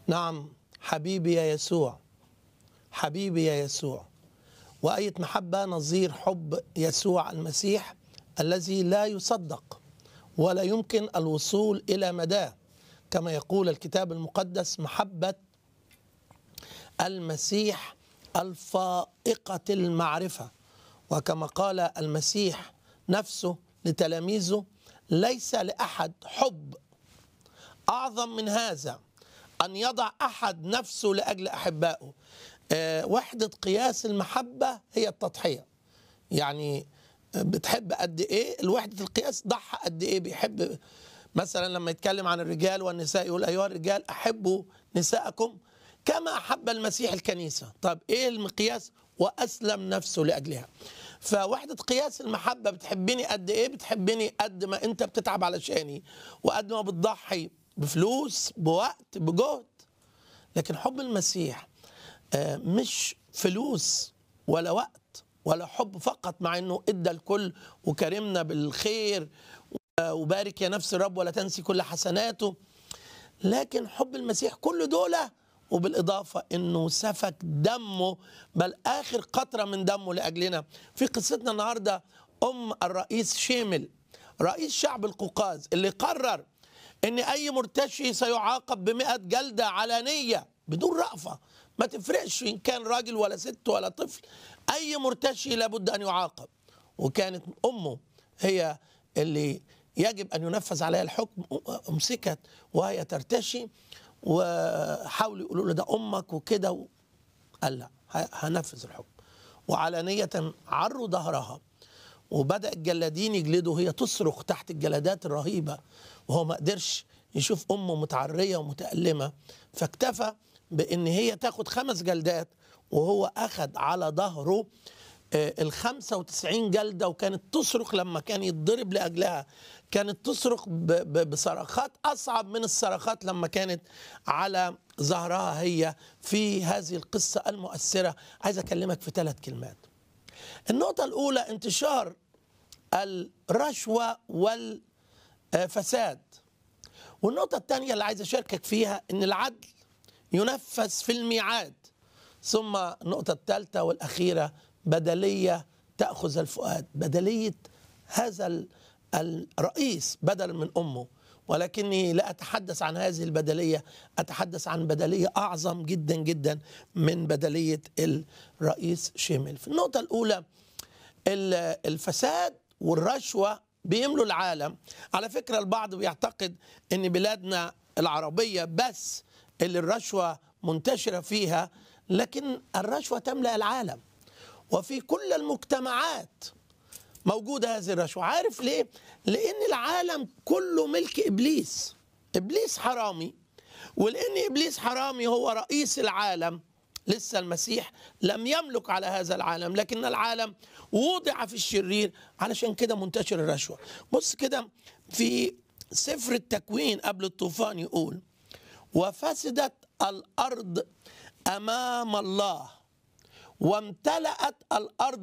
نعم حبيبي يا يسوع حبيبي يا يسوع وآية محبة نظير حب يسوع المسيح الذي لا يصدق ولا يمكن الوصول إلى مداه كما يقول الكتاب المقدس محبة المسيح الفائقة المعرفة وكما قال المسيح نفسه لتلاميذه ليس لأحد حب أعظم من هذا أن يضع أحد نفسه لأجل أحبائه آه، وحدة قياس المحبة هي التضحية يعني بتحب قد إيه الوحدة القياس ضحى قد إيه بيحب مثلا لما يتكلم عن الرجال والنساء يقول أيها الرجال أحبوا نساءكم كما أحب المسيح الكنيسة طب إيه المقياس وأسلم نفسه لأجلها فوحدة قياس المحبة بتحبني قد إيه بتحبني قد ما أنت بتتعب علشاني وقد ما بتضحي بفلوس بوقت بجهد لكن حب المسيح آه، مش فلوس ولا وقت ولا حب فقط مع انه ادى الكل وكرمنا بالخير وبارك يا نفس الرب ولا تنسي كل حسناته لكن حب المسيح كل دول وبالإضافة أنه سفك دمه بل آخر قطرة من دمه لأجلنا في قصتنا النهاردة أم الرئيس شيمل رئيس شعب القوقاز اللي قرر أن أي مرتشي سيعاقب بمئة جلدة علانية بدون رأفة ما تفرقش إن كان راجل ولا ست ولا طفل أي مرتشي لابد أن يعاقب وكانت أمه هي اللي يجب أن ينفذ عليها الحكم أمسكت وهي ترتشي وحاولوا يقولوا له ده أمك وكده و... قال لا ه- هنفذ الحكم وعلانية عروا ظهرها وبدأ الجلادين يجلدوا هي تصرخ تحت الجلدات الرهيبة وهو ما قدرش يشوف أمه متعرية ومتألمة فاكتفى بأن هي تاخد خمس جلدات وهو أخد على ظهره ال 95 جلدة وكانت تصرخ لما كان يتضرب لأجلها كانت تصرخ ب- ب- بصرخات أصعب من الصرخات لما كانت على ظهرها هي في هذه القصة المؤثرة عايز أكلمك في ثلاث كلمات النقطة الأولى انتشار الرشوة والفساد والنقطة الثانية اللي عايز أشاركك فيها إن العدل ينفذ في الميعاد ثم النقطة الثالثة والأخيرة بدلية تأخذ الفؤاد بدلية هذا ال- الرئيس بدلا من أمه ولكني لا أتحدث عن هذه البدلية أتحدث عن بدلية أعظم جدا جدا من بدلية الرئيس شيمل في النقطة الأولى ال- الفساد والرشوة بيملوا العالم على فكرة البعض بيعتقد ان بلادنا العربية بس اللي الرشوة منتشرة فيها لكن الرشوة تملأ العالم وفي كل المجتمعات موجودة هذه الرشوة عارف ليه؟ لأن العالم كله ملك إبليس إبليس حرامي ولأن إبليس حرامي هو رئيس العالم لسه المسيح لم يملك على هذا العالم لكن العالم وضع في الشرير علشان كده منتشر الرشوة بص كده في سفر التكوين قبل الطوفان يقول وفسدت الأرض أمام الله وامتلأت الأرض